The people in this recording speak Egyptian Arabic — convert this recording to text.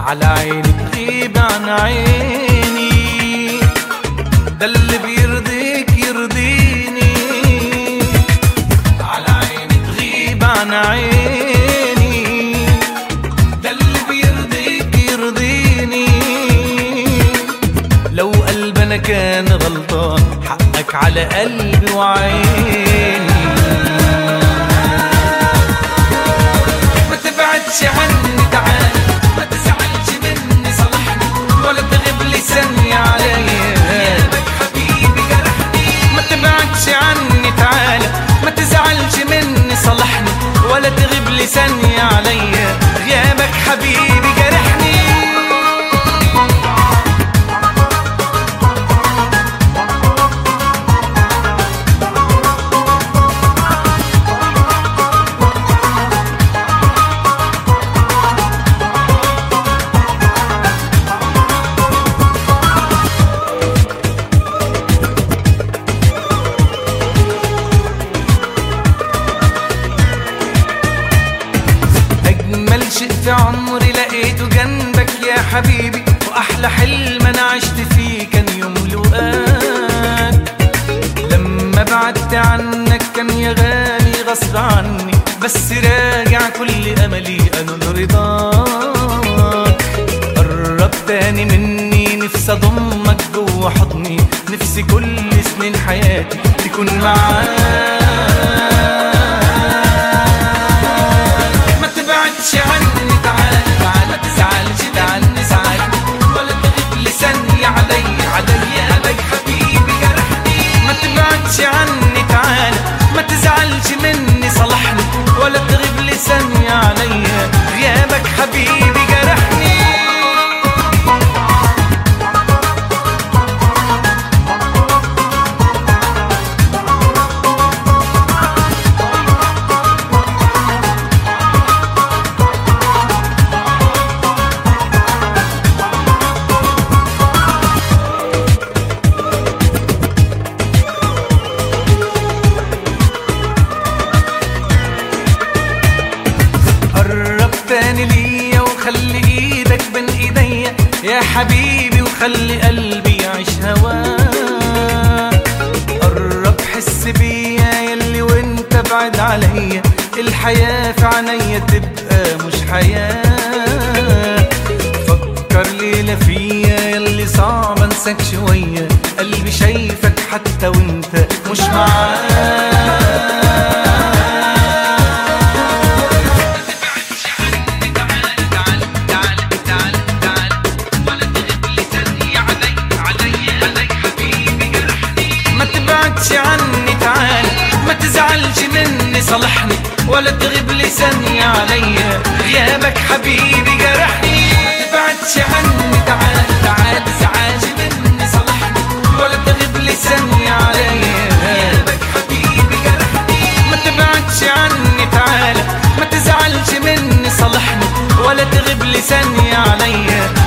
على عيني تغيب عن عيني ده اللي بيرضيك يرضيني على عيني تغيب عن عيني ده اللي بيرضيك يرضيني لو قلبنا كان غلطان حقك على قلبي وعيني ما تبعدش عني تعال ما تزعلش مني صالحني ولا تغيب لي ثانية عليا غيابك حبيبي جرحني ما تبعدش عني تعال ما تزعلش مني صالحني ولا تغيب لي ثانية عليا غيابك حبيبي جرحني أجمل شيء في عمري لقيته جنبك يا حبيبي وأحلى حلم أنا عشت فيه كان يوم لقاك لما بعدت عنك كان يا غالي غصب عني بس راجع كل أملي أنا لرضاك قرب تاني مني نفسي أضمك جوا حضني نفسي كل سنين حياتي تكون معاك ما تبعدش عني تعال تعال ما تزعلش عني زعل ولا تغيب لي ثانية علي علي علي حبيبي جرحني ما تبعدش عني تعال ما تزعلش مني صالحني ولا تغيب لي ثانية علي غيابك حبيبي جرحني قرب تاني ليا وخلي ايدك بين ايديا يا حبيبي وخلي قلبي يعيش هواك قرب حس بيا يلي وانت بعد عليا الحياة في عينيا تبقى مش حياة فكر ليلة فيا يلي صعب انساك شوية قلبي شايفك حتى وانت مش معاك ما تبعدش عني تعال ما تزعلش مني صالحني ولا تغيب لي ثانية عليا غيابك حبيبي جرحني ما تبعدش عني تعال تعال تزعلش مني صالحني ولا تغيب لي ثانية عليا غيابك حبيبي جرحني ما تبعدش عني تعال ما تزعلش مني صالحني ولا تغيب لي ثانية عليا